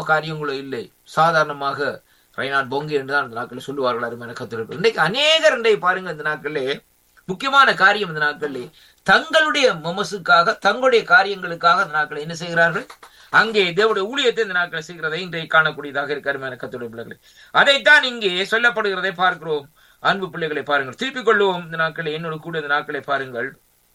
காரியங்களோ இல்லை சாதாரணமாக ரைனாட் பொங்கி என்று தான் அந்த நாட்களில் சொல்லுவார்கள் அருமையான கத்திரிகள் இன்னைக்கு அநேகர் இன்றைய பாருங்க இந்த நாட்களிலே முக்கியமான காரியம் இந்த நாட்களிலே தங்களுடைய மமசுக்காக தங்களுடைய காரியங்களுக்காக அந்த நாட்களை என்ன செய்கிறார்கள் அங்கே தேவனுடைய ஊழியத்தை இந்த நாட்களை செய்கிறதை இன்றைய காணக்கூடியதாக இருக்க அருமையான கத்துடைய பிள்ளைகளை அதைத்தான் இங்கே சொல்லப்படுகிறதை பார்க்கிறோம் அன்பு பிள்ளைகளை பாருங்கள் திருப்பிக் கொள்வோம் இந்த நாட்களை என்னோட கூட இந்த நாட்களை பாருங்கள்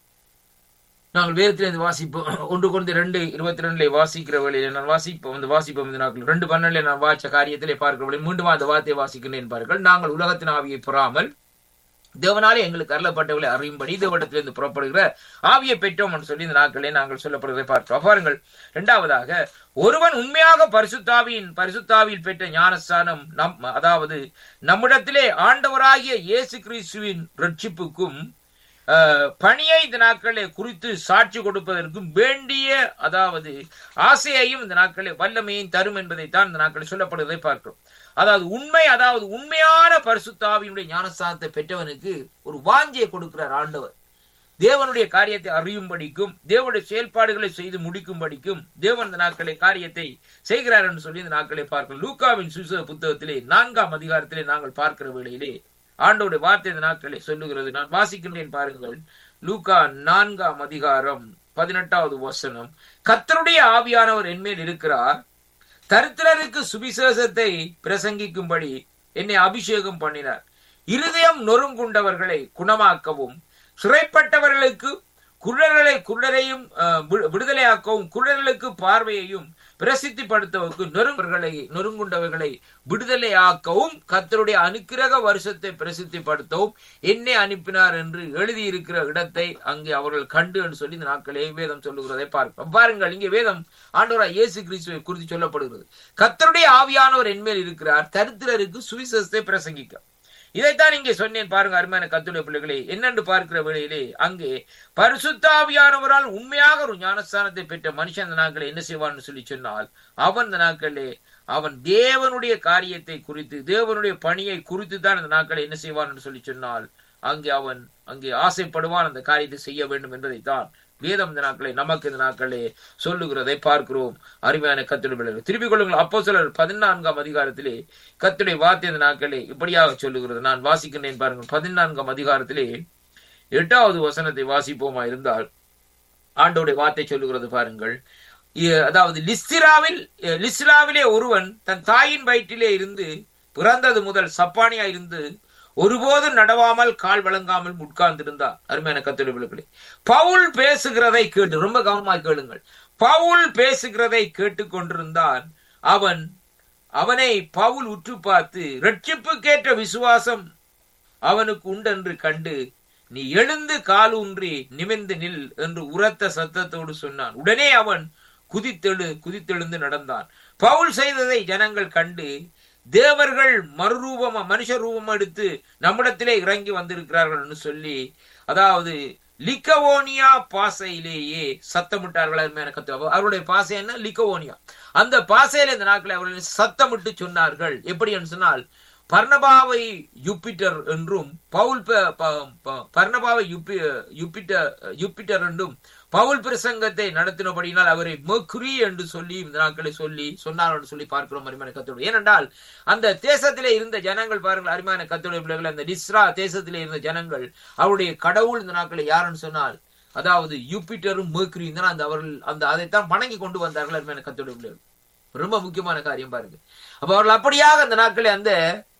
நாங்கள் வேதத்திலிருந்து வாசிப்போம் ஒன்று கொண்டு ரெண்டு இருபத்தி ரெண்டுல வாசிக்கிற வேளையில நான் வாசிப்போம் அந்த வாசிப்போம் இந்த நாட்கள் ரெண்டு பன்னெண்டுல நான் வாசிச்ச காரியத்திலே பார்க்கிற வேளையில் மீண்டும் அந்த வார்த்தையை வாசிக்கிறேன் பாருங்கள் நாங்கள் உலகத்தின் ஆவியை பெறாமல் தேவனாலே எங்களுக்கு அருளப்பட்டவர்களை அறியும்படி தேவனிடத்திலிருந்து புறப்படுகிற ஆவியை பெற்றோம் என்று சொல்லி இந்த நாட்களே நாங்கள் சொல்லப்படுவதை பார்க்கிறோம் பாருங்கள் இரண்டாவதாக ஒருவன் உண்மையாக பரிசுத்தாவியின் பரிசுத்தாவியில் பெற்ற ஞானஸ்தானம் நம் அதாவது நம்மிடத்திலே ஆண்டவராகிய இயேசு கிறிஸ்துவின் ரட்சிப்புக்கும் அஹ், பணியை இந்த நாட்களை குறித்து சாட்சி கொடுப்பதற்கும் வேண்டிய அதாவது ஆசையையும் இந்த நாட்களை வல்லமையும் தரும் என்பதைத்தான் இந்த நாட்களில் சொல்லப்படுவதை பார்க்கிறோம் அதாவது உண்மை அதாவது உண்மையான பரிசுத்தாவியினுடைய ஞானஸ்தானத்தை பெற்றவனுக்கு ஒரு வாஞ்சியை கொடுக்கிறார் ஆண்டவர் தேவனுடைய காரியத்தை அறியும்படிக்கும் தேவனுடைய செயல்பாடுகளை செய்து முடிக்கும்படிக்கும் தேவன் இந்த நாட்களை காரியத்தை செய்கிறார் என்று சொல்லி இந்த நாட்களை பார்க்கிறோம் லூக்காவின் சுவிசேஷ புத்தகத்திலே நான்காம் அதிகாரத்திலே நாங்கள் பார்க்கிற வேளையிலே ஆண்டோடைய வார்த்தை இந்த நாட்களை சொல்லுகிறது நான் வாசிக்கின்றேன் பாருங்கள் லூக்கா நான்காம் அதிகாரம் பதினெட்டாவது வசனம் கர்த்தருடைய ஆவியானவர் என்மேல் இருக்கிறார் தரித்திரருக்கு சுவிசேஷத்தை பிரசங்கிக்கும்படி என்னை அபிஷேகம் பண்ணினார் இருதயம் நொறுங்குண்டவர்களை குணமாக்கவும் சிறைப்பட்டவர்களுக்கு குள்ளர்களை குள்ளரையும் அஹ், வி- விடுதலையாக்கவும் குள்ளர்களுக்கு பார்வையையும் பிரசித்திப்படுத்தவுக்கு நொறுங்கர்களை நொறுங்குண்டவர்களை விடுதலையாக்கவும் கர்த்தருடைய அனுக்கிரக வருஷத்தை பிரசித்திப்படுத்தவும் என்னை அனுப்பினார் என்று எழுதியிருக்கிற இடத்தை அங்கே அவர்கள் கண்டு என்று சொல்லி இந்த நாட்களே வேதம் சொல்லுகிறதை பார்க்கிறோம் பாருங்கள் இங்கே வேதம் ஆண்டவராய் இயேசு கிறிஸ்துவை குறித்து சொல்லப்படுகிறது கர்த்தருடைய ஆவியானவர் என்மேல் இருக்கிறார் தரித்திரருக்கு சுவிசேஷத்தை பிரசங்கிக்க இதைத்தான் இங்கே சொன்னேன் பாருங்க அருமையான கத்துடைய பிள்ளைகளே என்னென்று பார்க்கிற வேளையிலே அங்கே பரிசுத்தாவியானவரால் உண்மையாக ஒரு ஞானஸ்தானத்தை பெற்ற மனுஷன் அந்த நாட்களை என்ன செய்வான்னு சொல்லி சொன்னால் அவன் இந்த நாட்களிலே அவன் தேவனுடைய காரியத்தை குறித்து தேவனுடைய பணியை குறித்து தான் அந்த நாட்களை என்ன செய்வான் என்று சொல்லி சொன்னால் அங்கே அவன் அங்கே ஆசைப்படுவான் அந்த காரியத்தை செய்ய வேண்டும் என்பதைத்தான் வேதம் இந்த நாட்களை நமக்கு இந்த நாட்களே சொல்லுகிறதை பார்க்கிறோம் அருமையான கத்துடைய திருப்பிக் கொள்ளுங்கள் அப்போ சிலர் பதினான்காம் அதிகாரத்திலே கத்துடைய வார்த்தை இந்த நாட்களே இப்படியாக சொல்லுகிறது நான் வாசிக்கின்றேன் பாருங்கள் பதினான்காம் அதிகாரத்திலே எட்டாவது வசனத்தை வாசிப்போமா இருந்தால் ஆண்டோடைய வார்த்தை சொல்லுகிறது பாருங்கள் இ- அதாவது லிஸ்திராவில் அஹ், லிஸ்திராவிலே ஒருவன் தன் தாயின் வயிற்றிலே இருந்து பிறந்தது முதல் சப்பானியா இருந்து ஒருபோதும் நடவாமல் கால் வழங்காமல் உட்கார்ந்திருந்தார் அருமையான கத்தோலிக்க பிள்ளைகளே பவுல் பேசுகிறதை கேட்டு ரொம்ப கவனமாக கேளுங்கள் பவுல் பேசுகிறதை கேட்டுக்கொண்டிருந்தான் அவன் அவனை பவுல் உற்று பார்த்து ரட்சிப்புக்கேற்ற விசுவாசம் அவனுக்கு உண்டென்று கண்டு நீ எழுந்து காலூன்றி நிமிர்ந்து நில் என்று உரத்த சத்தத்தோடு சொன்னான் உடனே அவன் குதித்தெழு குதித்தெழுந்து நடந்தான் பவுல் செய்ததை ஜனங்கள் கண்டு தேவர்கள் மறுரூபமா மனுஷ ரூபம் எடுத்து நம்மிடத்திலே இறங்கி வந்திருக்கிறார்கள் என்று சொல்லி அதாவது லிக்கவோனியா பாசையிலேயே சத்தமிட்டார்கள் அருமையான கத்து அவருடைய பாசை என்ன லிக்கவோனியா அந்த பாசையில இந்த நாட்களை அவர்கள் சத்தமிட்டு சொன்னார்கள் எப்படி என்று சொன்னால் பர்ணபாவை யுப்பிட்டர் என்றும் பவுல் ப- ப- ப- பர்ணபாவை யுப்பி யுப்பிட்டர் யுப்பிட்டர் என்றும் பவுல் பிரசங்கத்தை நடத்தினபடியினால் அவரை மெர்க்குரி என்று சொல்லி இந்த நாட்களை சொல்லி சொன்னார் என்று சொல்லி பார்க்கிறோம் அருமையான கத்தோடு ஏனென்றால் அந்த தேசத்திலே இருந்த ஜனங்கள் பாருங்கள் அருமையான கத்தோடைய பிள்ளைகள் அந்த டிஸ்ரா தேசத்திலே இருந்த ஜனங்கள் அவருடைய கடவுள் இந்த நாட்களை யாருன்னு சொன்னால் அதாவது யூபிட்டரும் மேர்க்குரியும் தான் அந்த அவர்கள் அந்த அதைத்தான் வணங்கி கொண்டு வந்தார்கள் அருமையான கத்தோடைய பிள்ளைகள் ரொம்ப முக்கியமான காரியம் பாருங்க அப்ப அவர்கள் அப்படியாக அந்த நாட்களே அந்த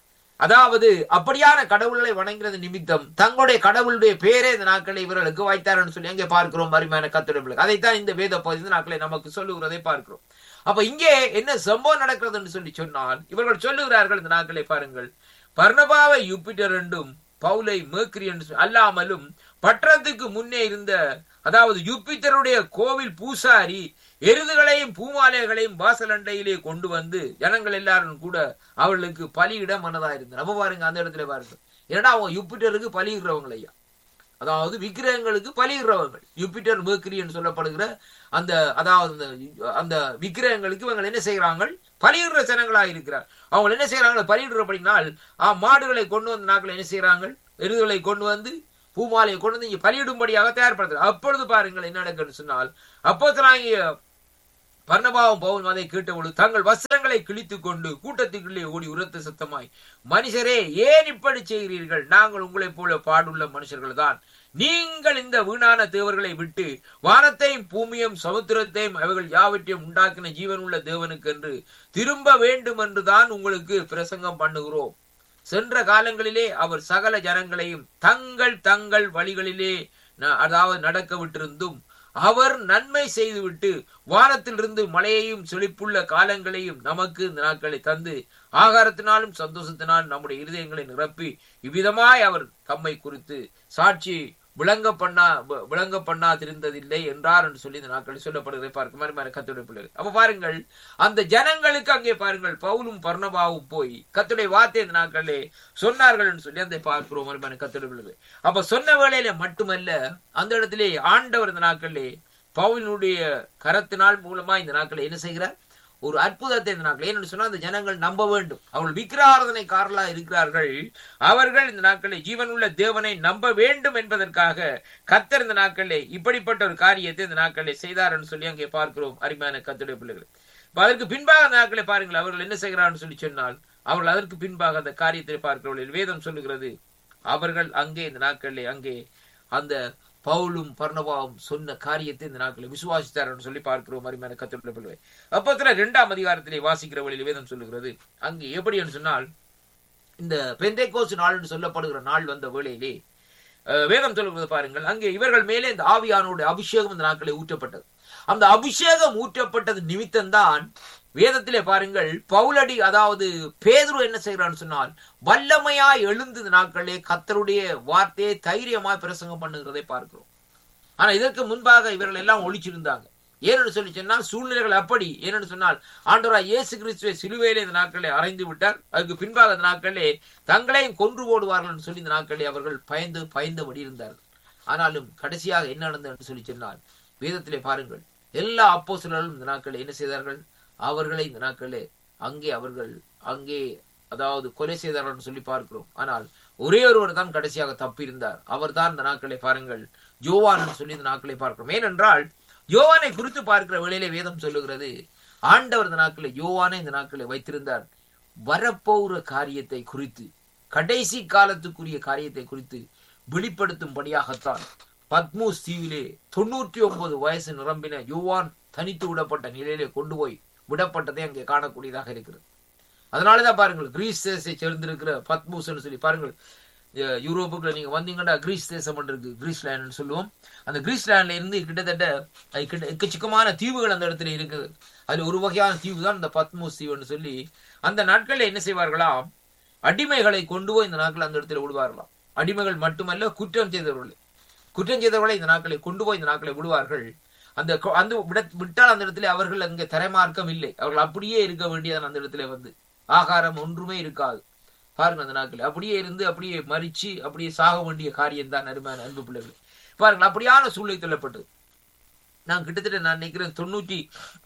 அதாவது அப்படியான கடவுளை வணங்குறது நிமித்தம் தங்களுடைய கடவுளுடைய பேரே இந்த நாட்களை இவர்களுக்கு வாய்த்தார்னு சொல்லி அங்கே பார்க்கிறோம் அருமையான கத்துடைய பிள்ளைகள் அதைத்தான் இந்த வேத பகுதி இந்த நாட்களை நமக்கு சொல்லுகிறதை பார்க்கிறோம் அப்ப இங்கே என்ன சம்பவம் நடக்கிறது என்று சொல்லி சொன்னால் இவர்கள் சொல்லுகிறார்கள் இந்த நாட்களை பாருங்கள் பர்ணபாவை யுப்பிட்டர் என்றும் பவுலை மேக்ரி என்று சொல்லி- அல்லாமலும் பட்டணத்துக்கு முன்னே இருந்த அதாவது யுப்பித்தருடைய கோவில் பூசாரி எருதுகளையும் பூமாலைகளையும் வாசலண்டையிலே கொண்டு வந்து ஜனங்கள் எல்லாரும் கூட அவர்களுக்கு பலியிட மனதா இருந்தது நம்ம பாருங்க அந்த இடத்துல பாருங்க ஏன்னா அவங்க யுப்பிட்டருக்கு பலியிடுறவங்க ஐயா அதாவது விக்கிரகங்களுக்கு பலியிடுறவர்கள் யூபிட்டர் மேர்க்கரின்னு சொல்லப்படுகிற அந்த அதாவது அந்த- அந்த விக்கிரகங்களுக்கு இவங்க என்ன செய்கிறாங்க பலியிடுற ஜனங்களா இருக்கிறார் அவங்க என்ன செய்யறாங்க பலியிடுறபடினால் ஆ, மாடுகளை கொண்டு வந்து நாட்கள் என்ன செய்யறாங்க எருதுகளை கொண்டு வந்து பூமாலையை கொண்டு வந்து இங்க பலியிடும்படியாக தயார்படுத்துறாங்க அப்பொழுது பாருங்கள் என்ன நடக்குன்னு சொன்னால் அப்போ பர்ணபாவும் பவுன் அதை கேட்டபொழுது தங்கள் வஸ்திரங்களை கிழித்துக் கொண்டு கூட்டத்துக்குள்ளே ஓடி உரத்த சத்தமாய் மனுஷரே ஏன் இப்படி செய்கிறீர்கள் நாங்கள் உங்களைப் போல பாடுள்ள மனுஷர்கள் தான் நீங்கள் இந்த வீணான தேவர்களை விட்டு வானத்தையும் பூமியும் சமுத்திரத்தையும் அவைகள் யாவற்றையும் உண்டாக்கின ஜீவனுள்ள தேவனுக்கு என்று திரும்ப வேண்டும் என்றுதான் உங்களுக்கு பிரசங்கம் பண்ணுகிறோம் சென்ற காலங்களிலே அவர் சகல ஜனங்களையும் தங்கள் தங்கள் வழிகளிலே ந- அதாவது நடக்க விட்டிருந்தும் அவர் நன்மை செய்துவிட்டு வானத்திலிருந்து மழையையும் செழிப்புள்ள காலங்களையும் நமக்கு இந்த நாட்களை தந்து ஆகாரத்தினாலும் சந்தோஷத்தினாலும் நம்முடைய இருதயங்களை நிரப்பி இவ்விதமாய் அவர் தம்மை குறித்து சாட்சி விளங்க பண்ணா வி- விளங்க பண்ணாதிருந்ததில்லை என்றார் என்று சொல்லி இந்த நாட்களில் சொல்லப்படுகிறதை பார்க்க மாதிரி மாதிரி கத்துடைய பிள்ளைகள் அப்ப பாருங்கள் அந்த ஜனங்களுக்கு அங்கே பாருங்கள் பவுலும் பர்ணபாவும் போய் கத்துடைய வார்த்தை இந்த நாட்களிலே சொன்னார்கள் என்று சொல்லி அந்த பார்க்கிறோம் மாதிரி மாதிரி கத்துடைய பிள்ளைகள் அப்ப சொன்ன வேளையில மட்டுமல்ல அந்த இடத்திலே ஆண்டவர் இந்த நாட்களிலே பவுலினுடைய கரத்தினால் மூலமா இந்த நாட்களை என்ன செய்கிறார் ஒரு அற்புதத்தை இந்த நாட்கள் ஏன்னு சொன்னா அந்த ஜனங்கள் நம்ப வேண்டும் அவர்கள் விக்கிராரதனைக்காரர்களா இருக்கிறார்கள் அவர்கள் இந்த நாட்களில் ஜீவனுள்ள தேவனை நம்ப வேண்டும் என்பதற்காக கத்தர் இந்த நாட்களிலே இப்படிப்பட்ட ஒரு காரியத்தை இந்த நாட்களிலே செய்தார் என்று சொல்லி அங்கே பார்க்கிறோம் அருமையான கத்துடைய பிள்ளைகள் இப்ப அதற்கு பின்பாக அந்த நாட்களை பாருங்கள் அவர்கள் என்ன செய்கிறார்கள் சொல்லி சொன்னால் அவர்கள் அதற்கு பின்பாக அந்த காரியத்தை பார்க்கிறவர்கள் வேதம் சொல்லுகிறது அவர்கள் அங்கே இந்த நாட்களிலே அங்கே அந்த பவுலும் பர்ணபாவும் சொன்ன காரியத்தை இந்த நாட்களில் விசுவாசித்தார் சொல்லி பார்க்கிறோம் அருமையான கத்துடைய பிள்ளை அப்பத்துல இரண்டாம் அதிகாரத்திலே வாசிக்கிற வழியில் வேதம் சொல்லுகிறது அங்கே எப்படி என்று சொன்னால் இந்த பெந்தைக்கோசு நாள் என்று சொல்லப்படுகிற நாள் வந்த வேளையிலே அஹ், வேதம் சொல்லுகிறது பாருங்கள் அங்கே இவர்கள் மேலே இந்த ஆவியானோட அபிஷேகம் இந்த நாட்களை ஊற்றப்பட்டது அந்த அபிஷேகம் ஊற்றப்பட்டது நிமித்தம்தான் வேதத்திலே பாருங்கள் பவுலடி அதாவது பேதுரு என்ன செய்கிறான்னு சொன்னால் வல்லமையாய் எழுந்து இந்த நாட்களே கத்தருடைய வார்த்தையை தைரியமாய் பிரசங்கம் பண்ணுகிறதை பார்க்கிறோம் ஆனா இதற்கு முன்பாக இவர்கள் எல்லாம் ஒழிச்சிருந்தாங்க ஏன்னு சொல்லி சொன்னால் சூழ்நிலைகள் அப்படி ஏன்னு சொன்னால் ஆண்டவராய் இயேசு கிறிஸ்துவை சிலுவையிலே இந்த நாட்களை அறைந்து விட்டார் அதுக்கு பின்பாக இந்த நாட்களே தங்களையும் கொன்று போடுவார்கள் என்று சொல்லி இந்த நாட்களே அவர்கள் பயந்து பயந்தபடி இருந்தார்கள் ஆனாலும் கடைசியாக என்ன நடந்தது என்று சொல்லி சொன்னால் வேதத்திலே பாருங்கள் எல்லா அப்போஸ்தலர்களும் இந்த நாட்களில் என்ன செய்தார்கள் அவர்களை இந்த நாட்களே அங்கே அவர்கள் அங்கே அதாவது கொலை செய்தார்கள் என்று சொல்லி பார்க்கிறோம் ஆனால் ஒரே ஒருவர் தான் கடைசியாக தப்பியிருந்தார் அவர் தான் இந்த நாட்களை பாருங்கள் யோவான் என்று சொல்லி இந்த நாட்களை பார்க்கிறோம் ஏனென்றால் யோவானை குறித்து பார்க்கிற வேளையிலே வேதம் சொல்லுகிறது ஆண்டவர் இந்த நாட்களை யோவானை இந்த நாட்களை வைத்திருந்தார் வரப்போகிற காரியத்தை குறித்து கடைசி காலத்துக்குரிய காரியத்தை குறித்து வெளிப்படுத்தும்படியாகத்தான் பத்மூஸ் தீவிலே தொண்ணூற்றி ஒன்பது வயசு நிரம்பின யோவான் தனித்து விடப்பட்ட நிலையிலே கொண்டு போய் விடப்பட்டதை அங்கே காணக்கூடியதாக இருக்கிறது அதனாலதான் பாருங்கள் கிரீஸ் தேசத்தை சேர்ந்திருக்கிற பத்மூஸ்ன்னு சொல்லி பாருங்கள் அஹ் யூரோப்புக்குள்ள நீங்க வந்தீங்கன்னா கிரீஸ் தேசம் ஒன்று இருக்கு கிரீஸ் லேண்ட்னு சொல்லுவோம் அந்த கிரீஸ் லேண்ட்ல இருந்து கிட்டத்தட்ட அது கிட்ட எக்கச்சக்கமான தீவுகள் அந்த இடத்துல இருக்குது அதுல ஒரு வகையான தீவு தான் இந்த பத்மூஸ் தீவுன்னு சொல்லி அந்த நாட்கள்ல என்ன செய்வார்களாம் அடிமைகளை கொண்டு போய் இந்த நாட்கள் அந்த இடத்துல விடுவார்களாம் அடிமைகள் மட்டுமல்ல குற்றம் செய்தவர்களை குற்றம் செய்தவர்களை இந்த நாட்களை கொண்டு போய் இந்த நாட்களை விடுவார்கள் அந்த கொ- அந்த விட- விட்டால் அந்த இடத்துல அவர்கள் அங்கே தரைமார்க்கம் இல்லை அவர்கள் அப்படியே இருக்க வேண்டியது அந்த இடத்துல வந்து ஆகாரம் ஒன்றுமே இருக்காது பாருங்க அந்த நாட்கள் அப்படியே இருந்து அப்படியே மறிச்சு அப்படியே சாக வேண்டிய காரியம் தான் அருமையான அன்பு பிள்ளைகள் பாருங்கள் அப்படியான சூழ்நிலை தள்ளப்பட்டது நான் கிட்டத்தட்ட நான் நினைக்கிறேன் தொண்ணூற்றி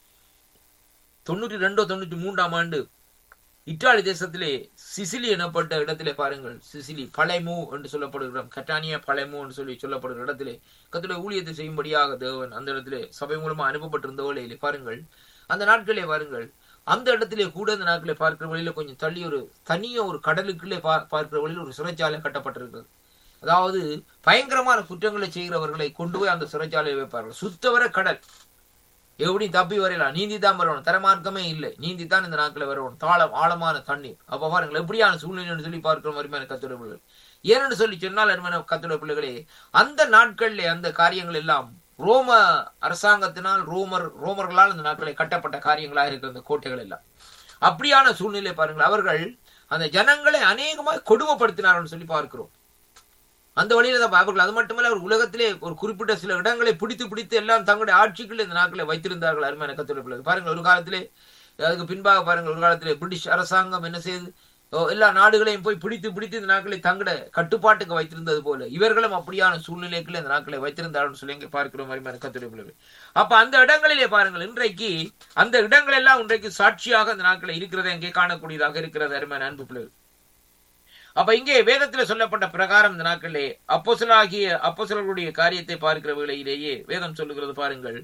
தொண்ணூற்றி ரெண்டோ தொண்ணூற்றி மூன்றாம் ஆண்டு இத்தாலி தேசத்திலே சிசிலி எனப்பட்ட இடத்திலே பாருங்கள் சிசிலி பழைமு என்று சொல்லப்படுகிற கட்டானியா பழைமு என்று சொல்லி சொல்லப்படுகிற இடத்திலே கத்திலே ஊழியத்தை செய்யும்படியாக தேவன் அந்த இடத்திலே சபை மூலமா அனுப்பப்பட்டிருந்த வேளையிலே பாருங்கள் அந்த நாட்களே பாருங்கள் அந்த இடத்திலே கூட இந்த நாட்களை பார்க்கிற வழியில கொஞ்சம் தள்ளி ஒரு தனிய ஒரு கடலுக்குள்ளே பா- பார்க்கிற வழியில் ஒரு சிறைச்சாலை கட்டப்பட்டிருக்கிறது அதாவது பயங்கரமான குற்றங்களை செய்கிறவர்களை கொண்டு போய் அந்த சிறைச்சாலையை வைப்பார்கள் சுத்தவர கடல் எப்படி தப்பி வரையலாம் நீந்தி தான் வரணும் தரமார்க்கமே இல்லை நீந்தி தான் இந்த நாட்களை வரணும் தாளம் ஆழமான தண்ணீர் அப்ப பாருங்கள் எப்படியான சூழ்நிலைன்னு சொல்லி பார்க்கிற மாதிரியான கத்துடைய பிள்ளைகள் ஏன்னு சொல்லி சொன்னால் அருமையான கத்துடைய பிள்ளைகளே அந்த நாட்களிலே அந்த காரியங்கள் எல்லாம் ரோம அரசாங்கத்தினால் ரோமர் ரோமர்களால் இந்த நாட்களை கட்டப்பட்ட காரியங்களாக இருக்கிற அந்த கோட்டைகள் எல்லாம் அப்படியான சூழ்நிலை பாருங்கள் அவர்கள் அந்த ஜனங்களை அநேகமாக கொடுமைப்படுத்தினார்கள் சொல்லி பார்க்கிறோம் அந்த வழியில தான் அவர்கள் அது மட்டுமல்ல அவர் உலகத்திலே ஒரு குறிப்பிட்ட சில இடங்களை பிடித்து பிடித்து எல்லாம் தங்களுடைய ஆட்சிக்குள் இந்த நாட்களை வைத்திருந்தார்கள் அருமையான கத்துடைய பிள்ளைகள் பாருங்கள் ஒரு காலத்திலே அதுக்கு பின்பாக பாருங்கள் ஒரு காலத்திலே பிரிட்டிஷ் அரசாங்கம் என்ன செய்து ஓ, எல்லா நாடுகளையும் போய் பிடித்து பிடித்து இந்த நாட்களை தங்கட கட்டுப்பாட்டுக்கு வைத்திருந்தது போல இவர்களும் அப்படியான சூழ்நிலைக்குள்ள இந்த நாட்களை வைத்திருந்தார்கள் சொல்லி இங்கே பார்க்கிறோம் அருமையான கத்துடைய பிள்ளைகள் அப்ப அந்த இடங்களிலே பாருங்கள் இன்றைக்கு அந்த இடங்கள் எல்லாம் இன்றைக்கு சாட்சியாக அந்த நாட்களை இருக்கிறதை இங்கே காணக்கூடியதாக இருக்கிறது அருமையான அன்பு பிள்ளைகள் அப்ப இங்கே வேதத்தில் சொல்லப்பட்ட பிரகாரம் இந்த நாட்களிலே அப்போசலாகிய அப்போசலர்களுடைய காரியத்தை பார்க்கிற வேளையிலேயே வேதம் சொல்லுகிறது பாருங்கள்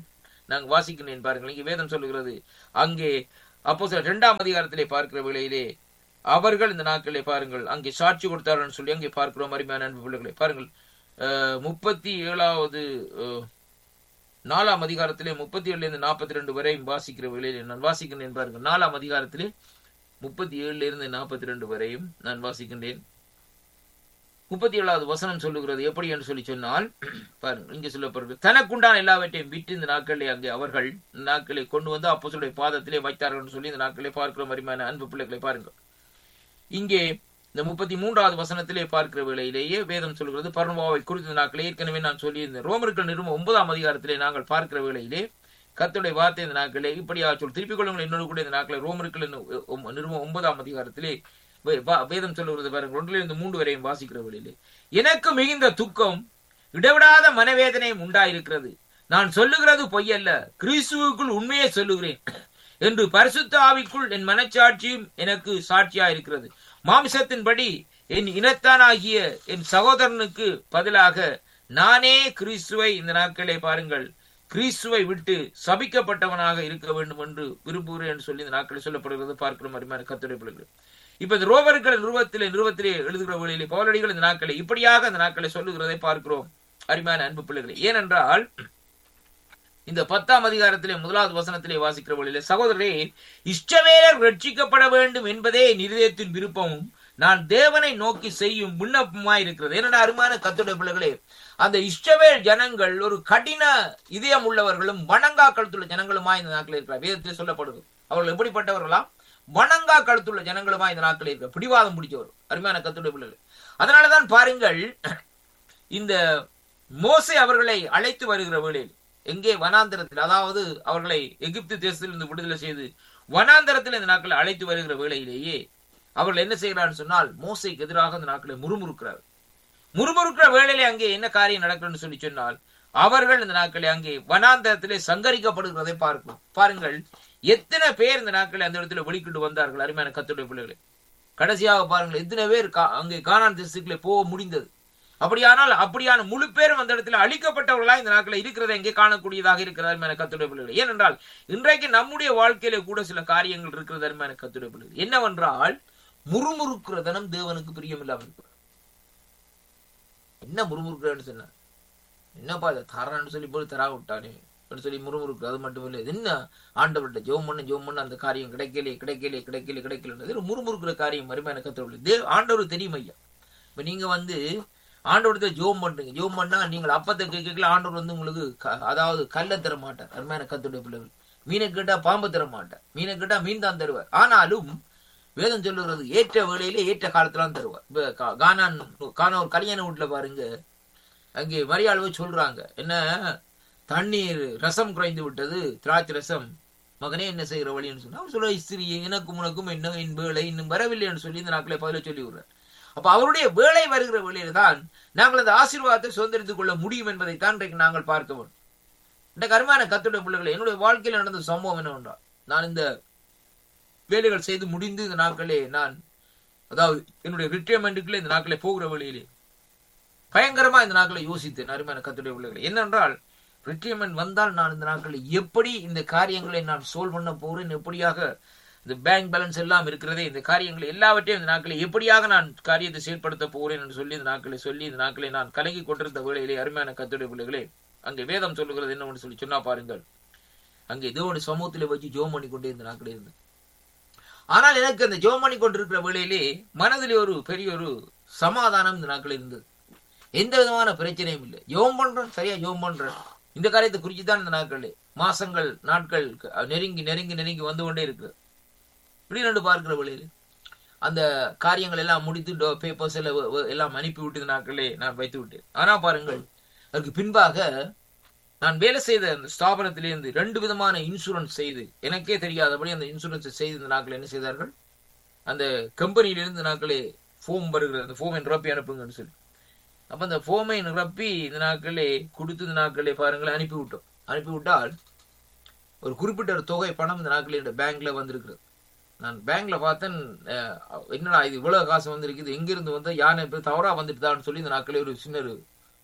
நாங்கள் வாசிக்கிறேன் பாருங்கள் இங்கே வேதம் சொல்லுகிறது அங்கே அப்போ சில இரண்டாம் அதிகாரத்திலே பார்க்கிற வேளையிலே அவர்கள் இந்த நாட்களை பாருங்கள் அங்கே சாட்சி கொடுத்தார்கள் சொல்லி அங்கே பார்க்கிறோம் அருமையான அன்பு பிள்ளைகளை பாருங்கள் அஹ், முப்பத்தி ஏழாவது அஹ், நாலாம் அதிகாரத்திலே முப்பத்தி ஏழுல இருந்து நாற்பத்தி ரெண்டு வரை வாசிக்கிற வேளையிலே நான் வாசிக்கிறேன் பாருங்கள் நாலாம் அதிகாரத்திலே முப்பத்தி ஏழுல இருந்து நாற்பத்தி ரெண்டு வரையும் நான் வாசிக்கின்றேன் முப்பத்தி ஏழாவது வசனம் சொல்லுகிறது எப்படி என்று சொல்லி சொன்னால் பாருங்கள் இங்கே சொல்லப்படுகிறது தனக்குண்டான எல்லாவற்றையும் விட்டு இந்த நாட்களிலே அங்கே அவர்கள் இந்த நாட்களை கொண்டு வந்து அப்போஸ்தலருடைய பாதத்திலே வைத்தார்கள் என்று சொல்லி இந்த நாட்களை பார்க்கிற மாதிரியான அன்பு பிள்ளைகளை பாருங்கள் இங்கே இந்த முப்பத்தி மூன்றாவது வசனத்திலே பார்க்கிற வேளையிலேயே வேதம் சொல்கிறது பர்ணவாவை குறித்த நாட்களே ஏற்கனவே நான் சொல்லியிருந்தேன் ரோமர்கள் நிறுவ ஒன்பதாம் அதிகாரத்திலே நாங்கள் பார்க்கிற வேளையிலே கர்த்தருடைய வார்த்தை இந்த நாட்களே இப்படியா சொல் திருப்பிக் கொள்ளுங்கள் என்னோடு கூட இந்த நாட்களை ரோமர்கள் நிறுவ ஒன்பதாம் அதிகாரத்திலே வே- வா- வேதம் சொல்லுகிறது பாருங்கள் ஒன்றிலிருந்து மூன்று வரையும் வாசிக்கிற வேளையிலே எனக்கு மிகுந்த துக்கம் இடைவிடாத மனவேதனையும் உண்டாயிருக்கிறது நான் சொல்லுகிறது பொய்யல்ல கிறிஸ்துவுக்குள் உண்மையை சொல்லுகிறேன் என்று பரிசுத்த ஆவிக்குள் என் மனச்சாட்சியும் எனக்கு சாட்சியா இருக்கிறது மாம்சத்தின்படி என் இனத்தானாகிய என் சகோதரனுக்கு பதிலாக நானே கிறிஸ்துவை இந்த நாட்களே பாருங்கள் கிறிஸ்துவை விட்டு சபிக்கப்பட்டவனாக இருக்க வேண்டும் என்று விரும்புகிறேன் என்று சொல்லி இந்த நாட்களில் சொல்லப்படுகிறது பார்க்கிறோம் அருமையான கத்துரை பிள்ளைகள் இப்ப இந்த ரோவர்கள் நிறுவத்திலே நிறுவத்திலே எழுதுகிற வழியிலே பௌலடிகள் இந்த நாட்களை இப்படியாக இந்த நாட்களை சொல்லுகிறதை பார்க்கிறோம் அருமையான அன்பு பிள்ளைகளை ஏனென்றால் இந்த பத்தாம் அதிகாரத்திலே முதலாவது வசனத்திலே வாசிக்கிற வழியிலே சகோதரரே இஷ்டவேலர் ரட்சிக்கப்பட வேண்டும் என்பதே என் இருதயத்தின் விருப்பமும் நான் தேவனை நோக்கி செய்யும் விண்ணப்பமாய் இருக்கிறது என்னடா அருமையான கத்துடைய பிள்ளைகளே அந்த இஷ்டவேல் ஜனங்கள் ஒரு கடின இதயம் உள்ளவர்களும் வணங்கா கழுத்துள்ள ஜனங்களுமாய் இந்த நாட்களில் இருக்கிறார் வேதத்தில் சொல்லப்படுது அவர்கள் எப்படிப்பட்டவர்களாம் வணங்கா கழுத்துள்ள ஜனங்களுமாய் இந்த நாட்களில் இருக்கிற பிடிவாதம் பிடிச்சவர் அருமையான கத்துடைய பிள்ளைகள் அதனாலதான் பாருங்கள் இந்த மோசே அவர்களை அழைத்து வருகிற வேளையில் எங்கே வனாந்தரத்தில் அதாவது அவர்களை எகிப்து தேசத்திலிருந்து விடுதலை செய்து வனாந்தரத்தில் இந்த நாட்களை அழைத்து வருகிற வேளையிலேயே அவர்கள் என்ன செய்கிறார்கள் சொன்னால் மோசைக்கு எதிராக இந்த நாட்களை முறுமுறுக்கிறார் முறுமுறுக்கிற வேளையிலே அங்கே என்ன காரியம் நடக்குதுன்னு சொல்லி சொன்னால் அவர்கள் இந்த நாட்களை அங்கே வனாந்தரத்திலே சங்கரிக்கப்படுகிறதை பார்க்கும் பாருங்கள் எத்தனை பேர் இந்த நாட்களை அந்த இடத்துல வெளிக்கிட்டு வந்தார்கள் அருமையான கத்துடைய பிள்ளைகளை கடைசியாக பாருங்கள் எத்தனை பேர் கா- அங்கே கானான் தேசத்துக்குள்ளே போக முடிந்தது அப்படியானால் அப்படியான முழு பேரும் அந்த இடத்துல அழிக்கப்பட்டவர்களா இந்த நாட்களில் இருக்கிறதை எங்கே காணக்கூடியதாக இருக்கிறது அருமையான கத்துடைய பிள்ளைகள் ஏனென்றால் இன்றைக்கு நம்முடைய வாழ்க்கையில கூட சில காரியங்கள் இருக்கிறது அருமையான கத்துடைய பிள்ளைகள் என்னவென்றால் முறுமுறுக்கிற தனம் தேவனுக்கு பிரியமில்லாமல் இருக்கிறது என்ன முறுமுறுக்கிறேன்னு சொன்ன என்னப்பா இதை தரான்னு சொல்லி போய் தரா விட்டானே அப்படின்னு சொல்லி முறுமுறுக்கு அது மட்டும் இல்லை இது என்ன ஆண்டவர்கிட்ட ஜெபம் பண்ண ஜெபம் பண்ண அந்த காரியம் கிடைக்கலே கிடைக்கலே கிடைக்கலே கிடைக்கல இது முறுமுறுக்கிற காரியம் மறுமையான கத்தவர்கள் தேவ ஆண்டவர் தெரியும் ஐயா இப்ப நீங்க வந்து ஆண்டவரத்தை ஜோம் பண்றீங்க ஜோம் பண்ணா நீங்கள் அப்பத்தை கேட்கல ஆண்டவர் வந்து உங்களுக்கு க- அதாவது கல்லை தர மாட்டார் அருமையான கத்துடைய பிள்ளைகள் மீனை கேட்டா பாம்பு தர மாட்டார் மீனை கேட்டா மீன் தான் தருவார் ஆனாலும் வேதம் சொல்லுகிறது ஏற்ற வேளையிலே ஏற்ற காலத்துல தருவார் இப்ப கா- கானான் கானா ஒரு கல்யாண வீட்டுல பாருங்க அங்கே மரியாதை சொல்றாங்க என்ன தண்ணீர் ரசம் குறைந்து விட்டது திராட்சை ரசம் மகனே என்ன செய்கிற வழின்னு சொன்னா அவர் சொல்ல ஸ்திரீ எனக்கும் உனக்கும் என்ன என் வேலை இன்னும் வரவில்லைன்னு சொல்லி இந்த நாட்களை பதில சொல்லி விடுறார் அப்ப அவருடைய வேலை வருகிற வேளையில தான் நாங்கள் அந்த ஆசீர்வாதத்தை சுதந்திரித்துக் கொள்ள முடியும் என்பதைத்தான் இன்றைக்கு நாங்கள் பார்க்க வேண்டும் இந்த கருமான கத்துடைய பிள்ளைகளை என்னுடைய வாழ்க்கையில் நடந்த சம்பவம் என்னவென்றால் நான் இந்த வேலைகள் செய்து முடிந்து இந்த நாட்களே நான் அதாவது என்னுடைய ரிட்டையர்மெண்ட்டுக்குள்ள இந்த நாட்களே போகிற வழியிலே பயங்கரமா இந்த நாட்களை யோசித்தேன் அருமையான கத்துடைய பிள்ளைகளை என்னென்றால் ரிட்டையர்மெண்ட் வந்தால் நான் இந்த நாட்களில் எப்படி இந்த காரியங்களை நான் சோல்வ் பண்ண போறேன் எப்படியாக இந்த பேங்க் பேலன்ஸ் எல்லாம் இருக்கிறதே இந்த காரியங்களை எல்லாவற்றையும் இந்த நாட்களை எப்படியாக நான் காரியத்தை செயல்படுத்த போறேன் என்று சொல்லி இந்த நாட்களை சொல்லி இந்த நாட்களை நான் கலங்கி கொண்டிருந்த வேளையிலே அருமையான கத்துடைய பிள்ளைகளே அங்கே வேதம் சொல்லுகிறது என்னவென்று சொல்லி சொன்னா பாருங்கள் அங்கே தேவனுடைய சமூகத்திலே வச்சு ஜோம் பண்ணி கொண்டே இருந்த நாட்களே இருந்து ஆனால் எனக்கு அந்த ஜோம் பண்ணி கொண்டிருக்கிற வேளையிலே மனதிலே ஒரு பெரிய ஒரு சமாதானம் இந்த நாட்கள் இருந்தது எந்த விதமான பிரச்சனையும் இல்லை ஜோம் பண்றேன் சரியா ஜோம் பண்றேன் இந்த காரியத்தை குறித்து தான் இந்த நாட்களே மாசங்கள் நாட்கள் நெருங்கி நெருங்கி நெருங்கி வந்து கொண்டே இருக்குது இப்படி ரெண்டு பார்க்கிற வழியில் அந்த காரியங்கள் எல்லாம் முடித்து பேப்பர்ஸ் எல்லாம் வ- வ- எல்லாம் அனுப்பி விட்டு இந்த நாட்களே நான் வைத்து விட்டேன் ஆனா பாருங்கள் அதுக்கு பின்பாக நான் வேலை செய்த அந்த ஸ்தாபனத்திலிருந்து ரெண்டு விதமான இன்சூரன்ஸ் செய்து எனக்கே தெரியாதபடி அந்த இன்சூரன்ஸை செய்து இந்த நாட்கள் என்ன செய்தார்கள் அந்த கம்பெனியிலிருந்து நாட்களே ஃபோம் வருகிறது அந்த ஃபோமை நிரப்பி அனுப்புங்கன்னு சொல்லி அப்ப அந்த ஃபோமை நிரப்பி இந்த நாட்களே கொடுத்து இந்த நாட்களே பாருங்களேன் அனுப்பி விட்டோம் அனுப்பி விட்டால் ஒரு குறிப்பிட்ட ஒரு தொகை பணம் இந்த நாட்களே இந்த பேங்க்ல வந்திருக்கிறது நான் பேங்க்ல பார்த்தேன் அஹ், என்னடா இது இவ்வளவு காசு வந்திருக்குது எங்கிருந்து வந்தா யானை இப்ப தவறா வந்துட்டுதான்னு சொல்லி இந்த நாட்களே ஒரு சின்ன ஒரு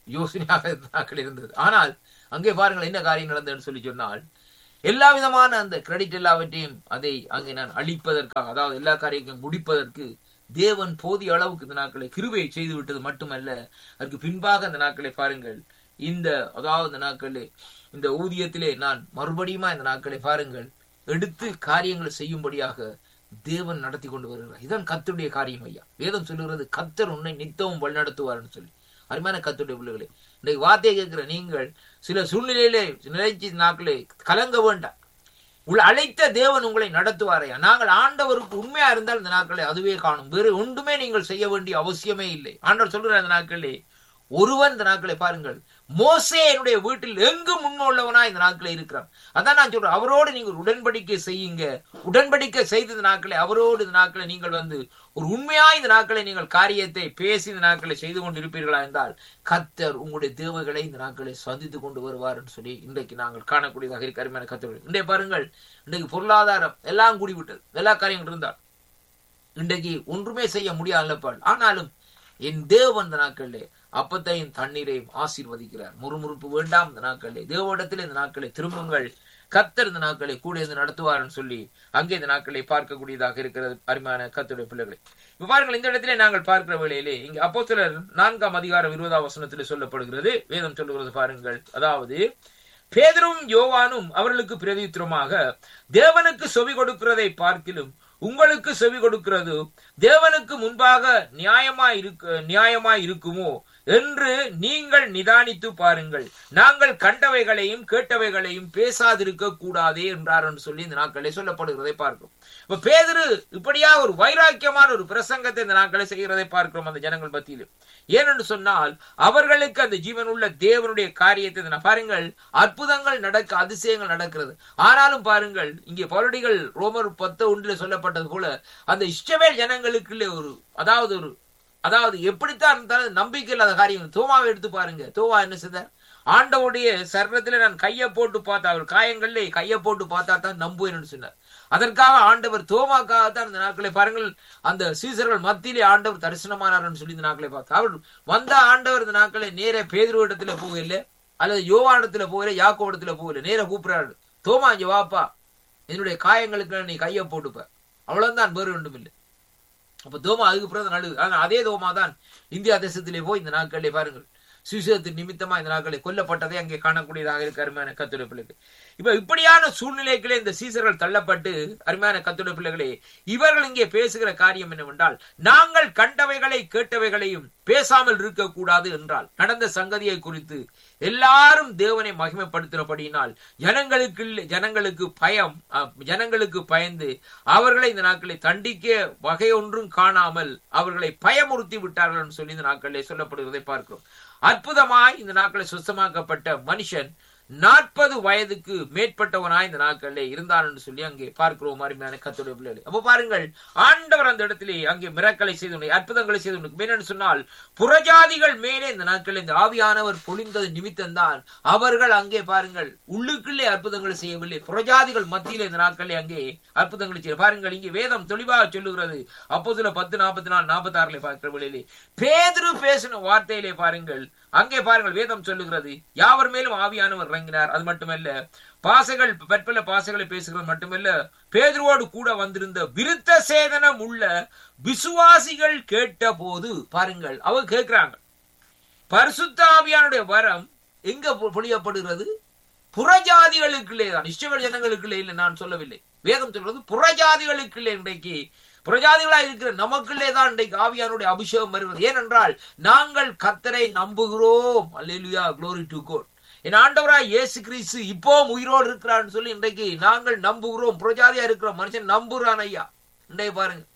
யோசனையாக இந்த நாட்கள் இருந்தது ஆனால் அங்கே பாருங்கள் என்ன காரியம் நடந்ததுன்னு சொல்லி சொன்னால் எல்லா விதமான அந்த கிரெடிட் எல்லாவற்றையும் அதை அங்கே நான் அழிப்பதற்காக அதாவது எல்லா காரியத்தையும் முடிப்பதற்கு தேவன் போதிய அளவுக்கு இந்த நாட்களை கிருபையை செய்து விட்டது மட்டுமல்ல அதற்கு பின்பாக அந்த நாட்களை பாருங்கள் இந்த அதாவது இந்த நாட்களே இந்த ஊதியத்திலே நான் மறுபடியுமா இந்த நாட்களை பாருங்கள் எடுத்து காரியங்களை செய்யும்படியாக தேவன் நடத்தி கொண்டு வருகிறார் இதான் கத்தருடைய காரியம் ஐயா வேதம் சொல்லுகிறது கத்தர் உன்னை நித்தமும் வழிநடத்துவார்னு சொல்லி அருமையான கத்துடைய பிள்ளைகளே இன்றைக்கு வார்த்தையை கேட்கிற நீங்கள் சில சூழ்நிலையிலே நிலைச்சி நாட்களே கலங்க வேண்டாம் உள்ள அழைத்த தேவன் உங்களை நடத்துவாரையா நாங்கள் ஆண்டவருக்கு உண்மையா இருந்தால் இந்த நாட்களை அதுவே காணும் வேறு ஒன்றுமே நீங்கள் செய்ய வேண்டிய அவசியமே இல்லை ஆண்டவர் சொல்கிற அந்த நாட்களே ஒருவன் இந்த நாட்களை பாருங்கள் மோசே என்னுடைய வீட்டில் எங்கு முன்னோள்ளவனா இந்த நாட்களை இருக்கிறான் அதான் நான் சொல்றேன் அவரோடு நீங்கள் உடன்படிக்கை செய்யுங்க உடன்படிக்கை செய்த இந்த நாட்களை அவரோடு இந்த நாட்களை நீங்கள் வந்து ஒரு உண்மையா இந்த நாட்களை நீங்கள் காரியத்தை பேசி இந்த நாட்களை செய்து கொண்டு இருப்பீர்களா என்றால் கத்தர் உங்களுடைய தேவைகளை இந்த நாட்களை சந்தித்துக் கொண்டு வருவார் என்று சொல்லி இன்றைக்கு நாங்கள் காணக்கூடியதாக இருக்க அருமையான கத்தர் இன்றைய பாருங்கள் இன்றைக்கு பொருளாதாரம் எல்லாம் கூடிவிட்டது எல்லா காரியங்கள் இருந்தால் இன்றைக்கு ஒன்றுமே செய்ய முடியாதப்பால் ஆனாலும் என் தேவன் இந்த நாட்களிலே அப்பத்தையும் தண்ணீரையும் ஆசீர்வதிக்கிறார் முறுமுறுப்பு வேண்டாம் இந்த நாட்களிலே தேவனிடத்தில் இந்த நாட்களை திரும்புங்கள் கத்தர் இந்த நாட்களை கூட இருந்து நடத்துவார்னு சொல்லி அங்கே இந்த நாட்களை பார்க்கக்கூடியதாக இருக்கிறது அருமையான கத்துடைய பிள்ளைகளை இப்ப பாருங்கள் இந்த இடத்திலே நாங்கள் பார்க்கிற வேளையிலே இங்க அப்போ சிலர் நான்காம் அதிகாரம் இருபதாம் வசனத்தில் சொல்லப்படுகிறது வேதம் சொல்லுகிறது பாருங்கள் அதாவது பேதரும் யோவானும் அவர்களுக்கு பிரதித்திரமாக தேவனுக்கு செவி கொடுக்கிறதை பார்க்கிலும் உங்களுக்கு செவி கொடுக்கிறது தேவனுக்கு முன்பாக நியாயமா இருக்க நியாயமாய் இருக்குமோ என்று நீங்கள் நிதானித்து பாருங்கள் நாங்கள் கண்டவைகளையும் கேட்டவைகளையும் பேசாதிருக்க கூடாதே என்றார் என்று சொல்லி இந்த நாட்களை சொல்லப்படுகிறதை பார்க்கிறோம் இப்ப பேதரு இப்படியா ஒரு வைராக்கியமான ஒரு பிரசங்கத்தை இந்த நாட்களை செய்கிறதை பார்க்கிறோம் அந்த ஜனங்கள் மத்தியில் ஏனென்று சொன்னால் அவர்களுக்கு அந்த ஜீவனுள்ள தேவனுடைய காரியத்தை பாருங்கள் அற்புதங்கள் நடக்க அதிசயங்கள் நடக்கிறது ஆனாலும் பாருங்கள் இங்கே பவுலடிகள் ரோமர் பத்து ஒன்றில் சொல்லப்பட்டது போல அந்த இஷ்டவேல் ஜனங்களுக்குள்ளே ஒரு அதாவது ஒரு அதாவது எப்படித்தான் இருந்தாலும் நம்பிக்கை இல்லாத காரியம் தோமாவை எடுத்து பாருங்க தோவா என்ன செய்தார் ஆண்டவுடைய சரணத்துல நான் கையை போட்டு பார்த்தா அவர் காயங்கள்ல கையை போட்டு பார்த்தா தான் நம்புவேன் சொன்னார் அதற்காக ஆண்டவர் தோமாக்காக தான் இந்த நாட்களை பாருங்கள் அந்த சீசர்கள் மத்தியிலே ஆண்டவர் தரிசனமானார்னு சொல்லி இந்த நாட்களை பார்த்தா அவர் வந்த ஆண்டவர் இந்த நாட்களை நேர பேதுரு இடத்துல போகல அல்லது யோவா இடத்துல போகல யாக்கோ இடத்துல போகல நேர கூப்பிடுறாரு தோமா இங்க வாப்பா என்னுடைய காயங்களுக்கு நீ கையை போட்டுப்ப அவ்வளவுதான் வேறு ஒன்றும் இல்லை அப்ப தோமா அதுக்கு பிறகு நடுவு அதே தோமா தான் இந்தியா தேசத்திலே போய் இந்த நாட்களிலே பாருங்கள் சுவிசேஷத்தின் நிமித்தமா இந்த நாட்களை கொல்லப்பட்டதை அங்கே காணக்கூடியதாக இருக்கு அருமையான கத்துடைய பிள்ளைகள் இப்ப இப்படியான சூழ்நிலைகளே இந்த சீசர்கள் தள்ளப்பட்டு அருமையான கத்துடைய பிள்ளைகளே இவர்கள் இங்கே பேசுகிற காரியம் என்னவென்றால் நாங்கள் கண்டவைகளை கேட்டவைகளையும் பேசாமல் இருக்கக்கூடாது என்றால் நடந்த சங்கதியை குறித்து எல்லாரும் தேவனை மகிமைப்படுத்தினபடியினால் ஜனங்களுக்கு ஜனங்களுக்கு பயம் ஜனங்களுக்கு பயந்து அவர்களை இந்த நாட்களை தண்டிக்க வகை ஒன்றும் காணாமல் அவர்களை பயமுறுத்தி விட்டார்கள் சொல்லி இந்த நாட்களிலே சொல்லப்படுவதை பார்க்கிறோம் அற்புதமாய் இந்த நாட்களை சுத்தமாக்கப்பட்ட மனுஷன் நாற்பது வயதுக்கு மேற்பட்டவனாய் இந்த நாட்களிலே இருந்தான் என்று சொல்லி அங்கே பார்க்கிறோம் அருமையான கத்துடைய பிள்ளைகளை அப்ப பாருங்கள் ஆண்டவர் அந்த இடத்திலே அங்கே மிரக்களை செய்து அற்புதங்களை செய்து என்னன்னு சொன்னால் புறஜாதிகள் மேலே இந்த நாட்களில் இந்த ஆவியானவர் பொழிந்தது நிமித்தம்தான் அவர்கள் அங்கே பாருங்கள் உள்ளுக்குள்ளே அற்புதங்களை செய்யவில்லை புறஜாதிகள் மத்தியிலே இந்த நாட்களிலே அங்கே அற்புதங்களை செய்ய பாருங்கள் இங்கே வேதம் தெளிவாக சொல்லுகிறது அப்போ சில பத்து நாற்பத்தி நாலு நாற்பத்தி ஆறுல பார்க்கிற வழியிலே பேதுரு பேசின வார்த்தையிலே பாருங்கள் அங்கே பாருங்கள் வேதம் சொல்லுகிறது யாவர் மேலும் ஆவியானவர் இறங்கினார் அது மட்டுமல்ல பாசைகள் பற்பல பாசைகளை பேசுகிறது மட்டுமல்ல பேதுருவோடு கூட வந்திருந்த விருத்த சேதனம் உள்ள விசுவாசிகள் கேட்ட போது பாருங்கள் அவங்க கேட்கிறாங்க பரிசுத்த ஆவியானுடைய வரம் எங்க பொழியப்படுகிறது புறஜாதிகளுக்குள்ளே தான் இஷ்டவெளி ஜனங்களுக்குள்ளே இல்லை நான் சொல்லவில்லை வேதம் சொல்றது புறஜாதிகளுக்குள்ளே இன்றைக்கு புரஜாதிகளா இருக்கிற நமக்குள்ளே தான் இன்றைக்கு ஆவியானுடைய அபிஷேகம் வருகிறது ஏனென்றால் நாங்கள் கத்தரை நம்புகிறோம் அல்லேலுயா க்ளோரி டு கோட் என் ஆண்டவராய் இயேசு கிறிஸ்து இப்போ உயிரோடு இருக்கிறான்னு சொல்லி இன்றைக்கு நாங்கள் நம்புகிறோம் புரஜாதியா இருக்கிறோம் மனுஷன் நம்புறான் ஐயா இன்றைக்கு பாருங்க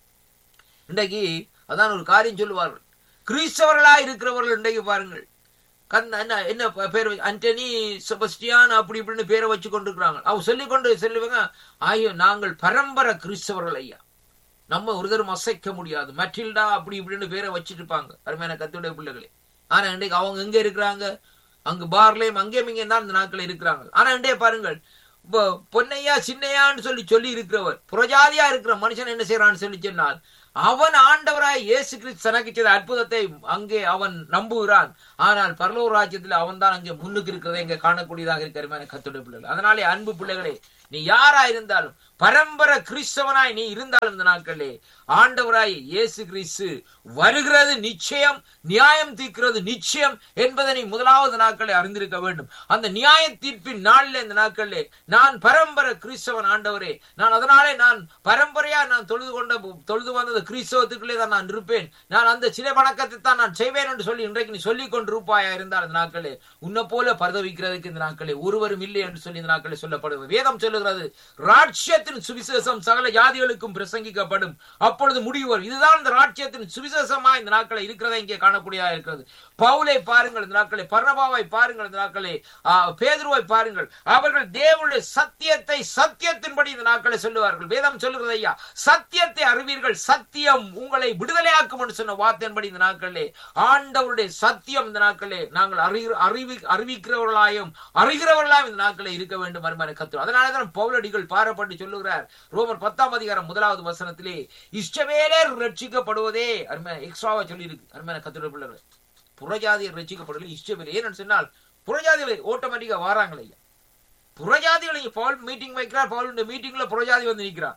இன்றைக்கு அதான் ஒரு காரியம் சொல்லுவார்கள் கிறிஸ்தவர்களா இருக்கிறவர்கள் இன்றைக்கு பாருங்கள் கண் என்ன என்ன பேர் அண்டனி செபஸ்டியான் அப்படி இப்படின்னு பேரை வச்சு கொண்டிருக்கிறாங்க அவங்க சொல்லிக்கொண்டு சொல்லுவாங்க ஐயோ நாங்கள் பரம்பரை கிறிஸ்தவர்கள் ஐயா நம்ம ஒருத்தரும் அசைக்க முடியாது மற்றில்டா அப்படி இப்படின்னு பேரை வச்சுட்டு இருப்பாங்க அருமையான கத்துடைய பிள்ளைகளே ஆனா இன்றைக்கு அவங்க எங்க இருக்கிறாங்க அங்கு பார்லயும் அங்கேயும் இங்கே தான் இந்த நாட்கள் இருக்கிறாங்க ஆனா இன்றைய பாருங்கள் இப்போ பொன்னையா சின்னையான்னு சொல்லி சொல்லி இருக்கிறவர் புரஜாதியா இருக்கிற மனுஷன் என்ன செய்யறான்னு சொல்லி சொன்னால் அவன் ஆண்டவராய் இயேசு கிறிஸ்து தனக்கு செய்த அற்புதத்தை அங்கே அவன் நம்புகிறான் ஆனால் பரலோக ராஜ்யத்தில் அவன் தான் அங்கே முன்னுக்கு இருக்கிறதை இங்கே காணக்கூடியதாக இருக்கிற கத்துடைய பிள்ளைகள் அதனாலே அன்பு பிள்ளைகளே நீ யாரா இருந்தாலும் பரம்பரை கிறிஸ்தவனாய் நீ இருந்தாலும் இந்த நாட்களே ஆண்டவராய் இயேசு கிறிஸ்து வருகிறது நிச்சயம் நியாயம் தீர்க்கிறது நிச்சயம் என்பதை நீ முதலாவது நாட்களை அறிந்திருக்க வேண்டும் அந்த நியாய தீர்ப்பின் நாளில் இந்த நாட்களிலே நான் பரம்பரை கிறிஸ்தவன் ஆண்டவரே நான் அதனாலே நான் பரம்பரையா நான் தொழுது கொண்ட தொழுது வந்தது கிறிஸ்தவத்துக்குள்ளே தான் நான் இருப்பேன் நான் அந்த சிலை வணக்கத்தை தான் நான் செய்வேன் என்று சொல்லி இன்றைக்கு நீ சொல்லிக் கொண்டிருப்பாயா இருந்தால் இந்த நாட்களே உன்னை போல பரதவிக்கிறதுக்கு இந்த நாட்களே ஒருவரும் இல்லை என்று சொல்லி இந்த நாட்களே சொல்லப்படுகிறது வேதம் சொல்லுகிறது ராட்சியத்தின் சுவிசேஷம் சகல ஜாதிகளுக்கும் பிரசங்கிக்கப்படும் அப்பொழுது முடிவு வரும் இதுதான் இந்த ராட்சியத்தின் சுவிசேஷமா இந்த நாட்களை இருக்கிறதை இங்கே காணக்கூடியதா இருக்கிறது பவுலை பாருங்கள் இந்த நாட்களை பர்ணபாவை பாருங்கள் இந்த நாட்களை பேதுருவை பாருங்கள் அவர்கள் தேவனுடைய சத்தியத்தை சத்தியத்தின்படி இந்த நாட்களை சொல்லுவார்கள் வேதம் சொல்லுகிறது ஐயா சத்தியத்தை அறிவீர்கள் சத்தியம் உங்களை விடுதலையாக்கும் என்று சொன்ன வார்த்தையின்படி இந்த நாட்களே ஆண்டவருடைய சத்தியம் இந்த நாட்களே நாங்கள் அறி அறிவி அறிவிக்கிறவர்களாயும் அறிகிறவர்களாயும் இந்த நாட்களே இருக்க வேண்டும் அருமான கத்து அதனாலதான் பவுலடிகள் பாரப்பட்டு சொல்லுகிறார் ரோமர் பத்தாம் அதிகாரம் முதலாவது வசனத்திலே இஷ்டவேலர் ரட்சிக்கப்படுவதே அருமையான எக்ஸ்ட்ராவா சொல்லி இருக்கு அருமையான கத்துடைய பிள்ளைகள் புறஜாதியர் ரட்சிக்கப்படுவதில் இஷ்டவேலை ஏன்னு சொன்னால் புறஜாதிகளை ஆட்டோமேட்டிக்கா வாராங்களே ஐயா புறஜாதிகளை பவுல் மீட்டிங் வைக்கிறார் பவுலுடைய மீட்டிங்ல புறஜாதி வந்து நிற்கிறார்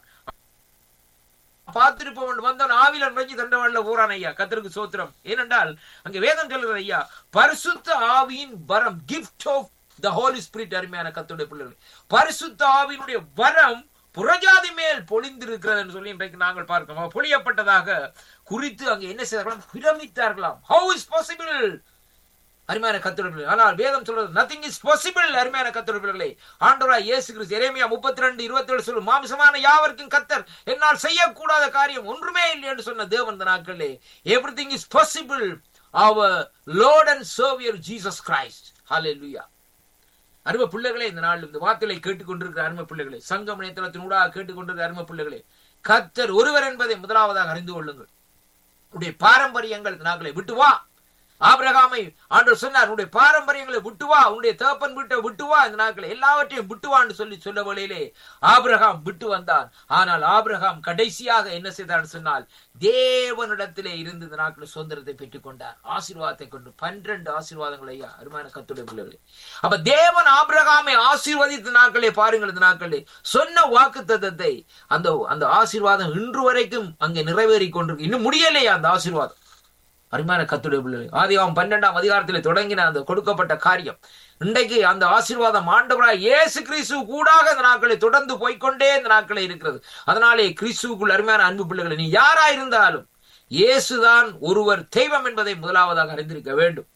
பார்த்திருப்பவன் வந்தவன் ஆவில நுழைஞ்சு தண்டவன்ல ஊரான் ஐயா கத்திற்கு சோத்திரம் ஏனென்றால் அங்க வேதம் சொல்லுகிறது ஐயா பரிசுத்த ஆவியின் வரம் gift of the holy spirit அருமையான கத்துடைய பிள்ளைகள் பரிசுத்த ஆவியினுடைய வரம் புறஜாதி மேல் பொழிந்திருக்கிறது என்று சொல்லி இன்றைக்கு நாங்கள் பார்க்கிறோம் பொழியப்பட்டதாக குறித்து அங்கே என்ன செய்தார்களாம் பிரமித்தார்களாம் ஹவு இஸ் பாசிபிள் அருமையான கத்துடர்களே ஆனால் வேதம் சொல்றது நத்திங் இஸ் பாசிபிள் அருமையான கத்துடர்களே ஆண்டவரா இயேசு கிறிஸ்து எரேமியா முப்பத்தி ரெண்டு இருபத்தி ஏழு சொல்லும் மாம்சமான யாவருக்கும் கத்தர் என்னால் செய்யக்கூடாத காரியம் ஒன்றுமே இல்லை என்று சொன்ன தேவன் இந்த நாட்களே everything is possible our Lord and saviour Jesus Christ hallelujah அருமை பிள்ளைகளே இந்த நாள் இந்த வார்த்தைகளை கேட்டுக்கொண்டிருக்கிற அருமை பிள்ளைகளே சங்கம் இணையதளத்தினூடாக கேட்டுக்கொண்டிருக்கிற அருமை பிள்ளைகளே கத்தர் ஒருவர் என்பதை முதலாவதாக அறிந்து கொள்ளுங்கள் உடைய பாரம்பரியங்கள் நாங்களை விட்டு வா ஆபிரகாமை ஆண்டவர் சொன்னார் உன்னுடைய பாரம்பரியங்களை விட்டு வா உன்னுடைய தகப்பன் வீட்டை விட்டு வா இந்த நாட்களை எல்லாவற்றையும் விட்டு வான்னு சொல்லி சொல்ல வழியிலே ஆபிரகாம் விட்டு வந்தான் ஆனால் ஆபிரகாம் கடைசியாக என்ன செய்தார் சொன்னால் தேவனிடத்திலே இருந்து இந்த நாட்களை சுதந்திரத்தை பெற்றுக் கொண்டார் ஆசீர்வாதத்தை கொண்டு பன்னிரண்டு ஆசீர்வாதங்கள் ஐயா அருமையான கத்துடைய பிள்ளைகளே அப்ப தேவன் ஆபிரகாமை ஆசீர்வதித்த நாட்களே பாருங்கள் இந்த நாட்களே சொன்ன வாக்கு தத்தத்தை அந்த அந்த ஆசீர்வாதம் இன்று வரைக்கும் அங்கே நிறைவேறி கொண்டிருக்கு இன்னும் முடியலையா அந்த ஆசீர்வாதம் அருமையான கத்துடைய பிள்ளை ஆதியாம் பன்னெண்டாம் அதிகாரத்தில் தொடங்கின அந்த கொடுக்கப்பட்ட காரியம் இன்றைக்கு அந்த ஆசீர்வாதம் ஆண்டவராய் இயேசு கிறிஸ்து கூடாக இந்த நாட்களை தொடர்ந்து போய்கொண்டே இந்த நாட்களை இருக்கிறது அதனாலே கிறிஸ்துவுக்குள் அருமையான அன்பு பிள்ளைகளை நீ யாரா இருந்தாலும் இயேசுதான் ஒருவர் தெய்வம் என்பதை முதலாவதாக அறிந்திருக்க வேண்டும்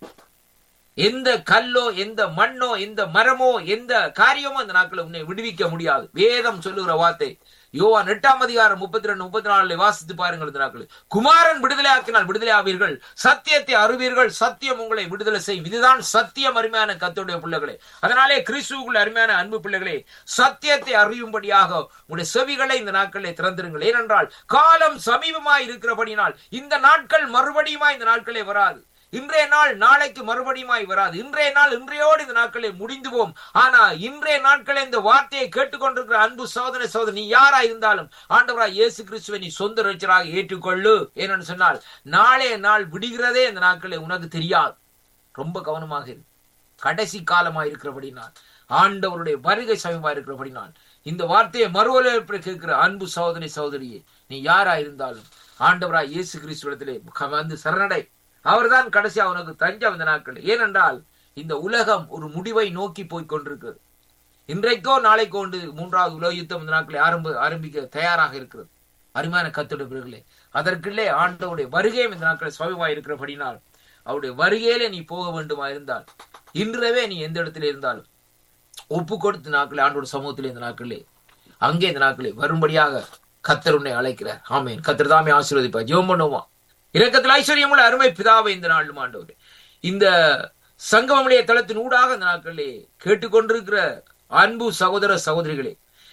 எந்த கல்லோ எந்த மண்ணோ எந்த மரமோ எந்த காரியமோ இந்த நாட்களை உன்னை விடுவிக்க முடியாது வேதம் சொல்லுகிற வார்த்தை யோவான் எட்டாம் அதிகாரம் முப்பத்தி ரெண்டு முப்பத்தி நாலுல வாசித்து பாருங்கள் இந்த நாட்கள் குமாரன் விடுதலை ஆக்கினால் விடுதலை ஆவீர்கள் சத்தியத்தை அறிவீர்கள் சத்தியம் உங்களை விடுதலை செய்யும் இதுதான் சத்தியம் அருமையான கத்தோடைய பிள்ளைகளே அதனாலே கிறிஸ்துவுக்குள்ள அருமையான அன்பு பிள்ளைகளே சத்தியத்தை அறியும்படியாக உங்களுடைய செவிகளை இந்த நாட்களை திறந்திருங்கள் ஏனென்றால் காலம் சமீபமாய் இருக்கிறபடினால் இந்த நாட்கள் மறுபடியுமா இந்த நாட்களே வராது இன்றைய நாள் நாளைக்கு மறுபடியுமாய் வராது இன்றைய நாள் இன்றையோடு இந்த நாட்களை முடிந்து போம் ஆனா இன்றைய நாட்களை இந்த வார்த்தையை கேட்டுக்கொண்டிருக்கிற அன்பு சோதனை சோதனை நீ யாரா இருந்தாலும் ஆண்டவராய் இயேசு கிறிஸ்துவை நீ சொந்த ரச்சராக ஏற்றுக்கொள்ளு ஏன்னு சொன்னால் நாளைய நாள் விடுகிறதே இந்த நாட்களை உனக்கு தெரியாது ரொம்ப கவனமாக இரு கடைசி காலமா இருக்கிறபடினால் ஆண்டவருடைய வருகை சமயமா இருக்கிறபடினால் இந்த வார்த்தையை மறுவலிப்பு கேட்கிற அன்பு சகோதரி சகோதரியே நீ யாரா இருந்தாலும் ஆண்டவராய் இயேசு கிறிஸ்துவத்திலே வந்து சரணடை அவர்தான் கடைசி அவனுக்கு தஞ்சம் இந்த நாட்கள் ஏனென்றால் இந்த உலகம் ஒரு முடிவை நோக்கி போய் கொண்டிருக்கிறது இன்றைக்கோ நாளைக்கோ ஒன்று மூன்றாவது உலக யுத்தம் இந்த நாட்களை ஆரம்ப ஆரம்பிக்க தயாராக இருக்கிறது அருமையான கத்துடைய அதற்குள்ளே ஆண்டவுடைய வருகையும் இந்த நாட்களை சுவாமிவாய் இருக்கிறபடினால் அவருடைய வருகையிலே நீ போக வேண்டுமா இருந்தால் இன்றவே நீ எந்த இடத்துல இருந்தாலும் ஒப்பு கொடுத்த நாட்களே ஆண்டோட சமூகத்திலே இந்த நாட்களே அங்கே இந்த நாட்களே வரும்படியாக கத்தர் உன்னை அழைக்கிறார் ஆமேன் கத்தர் தாமே ஆசீர்வதிப்பா ஜெபம் பண்ணுவோமா இரக்கத்தில் ஐஸ்வர்யமுள்ள அருமை பிதாவை இந்த நாளும் ஆண்டவர் இந்த சங்கமமுடைய தளத்தின் ஊடாக இந்த நாட்களிலே கேட்டுக்கொண்டிருக்கிற அன்பு சகோதர சகோதரிகளே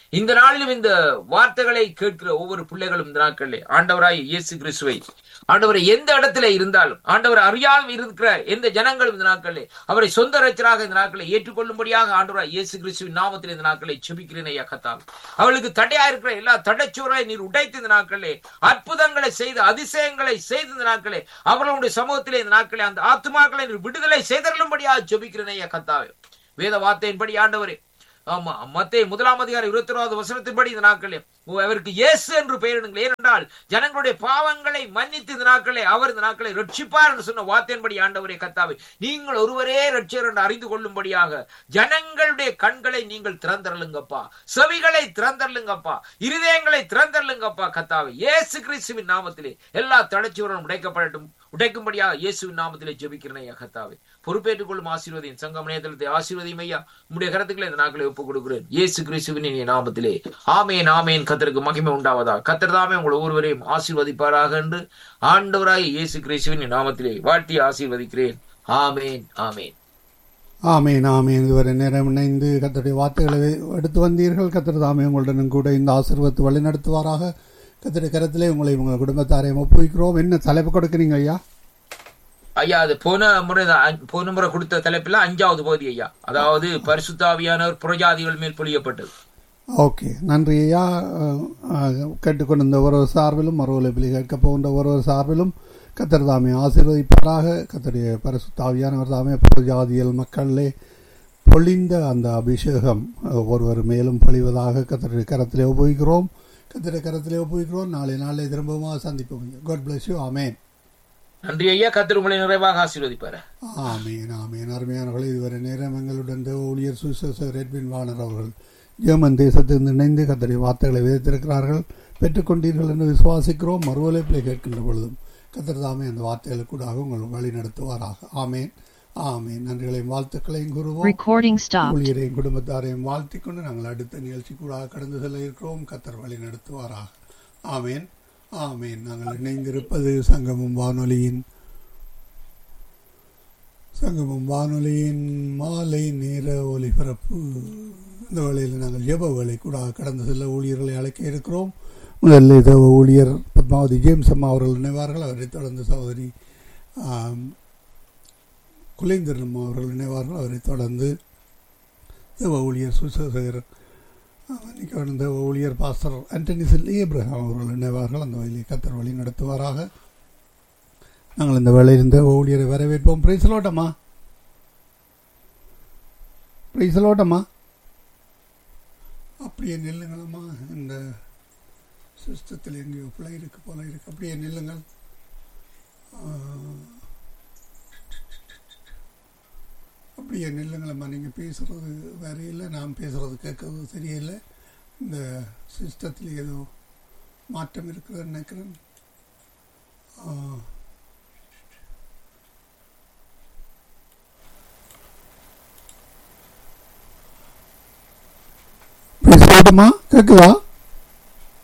இந்த நாளிலும் இந்த வார்த்தைகளை கேட்கிற ஒவ்வொரு பிள்ளைகளும் இந்த நாட்களிலே ஆண்டவராய் இயேசு கிறிஸ்துவை ஆண்டவரை எந்த இடத்துல இருந்தாலும் ஆண்டவர் அறியாமல் இருக்கிற எந்த ஜனங்களும் இந்த நாட்களிலே அவரை சொந்த ரச்சராக இந்த நாட்களை ஏற்றுக்கொள்ளும்படியாக ஆண்டவராய் இயேசு கிறிஸ்துவின் நாமத்தில் இந்த நாட்களை செபிக்கிறேன் ஐயா கத்தால் அவளுக்கு தடையா இருக்கிற எல்லா தடைச்சோரை நீர் உடைத்து இந்த நாட்களே அற்புதங்களை செய்து அதிசயங்களை செய்து இந்த நாட்களே அவர்களுடைய சமூகத்திலே இந்த நாட்களே அந்த ஆத்மாக்களை நீர் விடுதலை செய்தருளும்படியாக ஜெபிக்கிறேன் ஐயா கத்தாவே வேத வார்த்தையின்படி ஆண்டவரே ஆமா மத்தே முதலாம் அதிகாரம் இருபத்தி ஒன்பது வசனத்தின்படி இந்த நாட்களே அவருக்கு இயேசு என்று பெயரிடுங்கள் ஏனென்றால் ஜனங்களுடைய பாவங்களை மன்னித்து இந்த நாட்களே அவர் இந்த நாட்களை ரட்சிப்பார் என்று சொன்ன வார்த்தையின்படி ஆண்டவரே கத்தாவே நீங்கள் ஒருவரே ரட்சியர் என்று அறிந்து கொள்ளும்படியாக ஜனங்களுடைய கண்களை நீங்கள் திறந்தருளுங்கப்பா செவிகளை திறந்தருளுங்கப்பா இருதயங்களை திறந்தருளுங்கப்பா கத்தாவே இயேசு கிறிஸ்துவின் நாமத்திலே எல்லா தடைச்சுவரும் உடைக்கப்படட்டும் உடைக்கும்படியாக இயேசுவின் நாமத்திலே ஜெபிக்கிறேன் ஐயா கத்தாவே பொறுப்பேற்றுக் கொள்ளும் ஆசீர்வதியின் சங்கம் நேதலத்தை ஆசீர்வதியும் ஐயா உடைய கருத்துக்களை இந்த நாட்களை ஒப்புக் கொடுக்கிறேன் இயேசு கிறிஸ்துவின் இனிய நாமத்திலே ஆமேன் ஆமேன் கத்தருக்கு மகிமை உண்டாவதா கத்தர் தாமே உங்கள் ஒவ்வொருவரையும் ஆசீர்வதிப்பாராக என்று ஆண்டவராய் இயேசு கிறிஸ்துவின் நாமத்திலே வாழ்த்தி ஆசீர்வதிக்கிறேன் ஆமேன் ஆமேன் ஆமேன் ஆமேன் இதுவரை நேரம் இணைந்து கத்தருடைய வார்த்தைகளை எடுத்து வந்தீர்கள் கத்தர் தாமே உங்களுடனும் கூட இந்த ஆசீர்வத்து வழி நடத்துவாராக கத்தருடைய கரத்திலே உங்களை உங்கள் குடும்பத்தாரையும் ஒப்புவிக்கிறோம் என்ன தலைப்பு கொடுக்குறீங்க ஐயா ஐயா அது போன முறை போன முறை கொடுத்த தலைப்பில் அஞ்சாவது பகுதி ஐயா அதாவது பரிசுத்தாவியானவர் புறஜாதிகள் மேல் பொழியப்பட்டது ஓகே நன்றி ஐயா கேட்டுக்கொண்டிருந்த ஒரு சார்பிலும் மறுவலைப்பில் கேட்க போகின்ற ஒரு சார்பிலும் கத்தர் தாமே ஆசீர்வதிப்பாராக கத்தருடைய பரிசுத்தாவியானவர் தாமே புறஜாதியல் மக்களிலே பொழிந்த அந்த அபிஷேகம் ஒருவர் மேலும் பொழிவதாக கத்தருடைய கரத்திலே உபயோகிக்கிறோம் கத்தருடைய கரத்திலே உபயோகிக்கிறோம் நாளை நாளை திரும்பமாக சந்திப்போம் காட் பிளஸ் யூ ஆமேன் நன்றி ஐயா கத்திர உங்களை நிறைவாக ஆசீர்வதிப்பாரு ஆமீன் ஆமீன் அருமையானவர்கள் இதுவரை நேரம் எங்களுடன் தேவ ஊழியர் சுசேசர் ரெட்வின் வாணர் அவர்கள் ஜெர்மன் தேசத்திலிருந்து இணைந்து கத்தடைய வார்த்தைகளை விதைத்திருக்கிறார்கள் பெற்றுக்கொண்டீர்கள் என்று விசுவாசிக்கிறோம் மறுவலைப்பிலை கேட்கின்ற பொழுதும் கத்தர் தாமே அந்த வார்த்தைகளுக்கு கூட உங்கள் வழி நடத்துவாராக ஆமேன் ஆமேன் நன்றிகளையும் வாழ்த்துக்களையும் கூறுவோம் Recording stopped. ஊழியரையும் குடும்பத்தாரையும் வாழ்த்திக் கொண்டு நாங்கள் அடுத்த நிகழ்ச்சி கூட கடந்து செல்ல இருக்கிறோம் கத்தர் வழி நடத்துவாராக ஆமேன் ஆமேன் நாங்கள் இணைந்திருப்பது சங்கமம் வானொலியின் சங்கமம் வானொலியின் மாலை நேர ஒலிபரப்பு இந்த வேளையில் நாங்கள் ஜெப வேலை கூட கடந்து செல்ல ஊழியர்களை அழைக்க இருக்கிறோம் முதலில் தேவ ஊழியர் பத்மாவதி ஜேம்ஸ் அம்மா அவர்கள் நினைவார்கள் அவரை தொடர்ந்து சகோதரி ஆம், குலேந்திரன் அம்மா அவர்கள் நினைவார்கள் அவரை தொடர்ந்து தேவ ஊழியர் சுசேகர் இன்னைக்கு இந்த ஊழியர் பாஸ்டர் ஆண்டனிசல் ஏப்ரஹாம் அவர்கள் நினைவார்கள் அந்த வழியை கத்தர் வழி நடத்துவாராக நாங்கள் இந்த வேலையில் இந்த ஊழியரை வரவேற்போம் பிரைசலோட்டம்மா பிரைசலோட்டம்மா அப்படியே நில்லுங்களம்மா இந்த சிஸ்டத்தில் எங்கேயோ பிள்ளை இருக்கு போல இருக்கு அப்படியே நில்லுங்கள் ஆ, அப்படியே நில்லுங்களம்மா நீங்கள் பேசுகிறது வேற இல்லை நான் பேசுகிறது கேட்கறது சரியில்லை இந்த சிஸ்டத்தில் ஏதோ மாற்றம் இருக்குதுன்னு நினைக்கிறேன் ஆ. பேச கேட்குதா